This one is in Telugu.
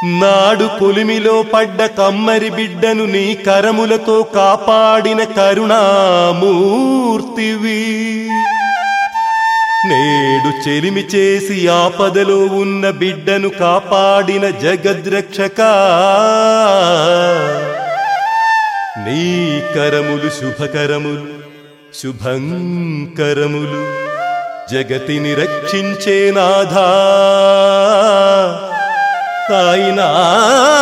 నాడు పొలిమిలో పడ్డ కమ్మరి బిడ్డను నీ కరములతో కాపాడిన కరుణామూర్తివి నేడు చెలిమి చేసి ఆపదలో ఉన్న బిడ్డను కాపాడిన జగద్రక్షక నీ కరములు శుభకరములు శుభంకరములు జగతిని రక్షించే నాథా తాయినా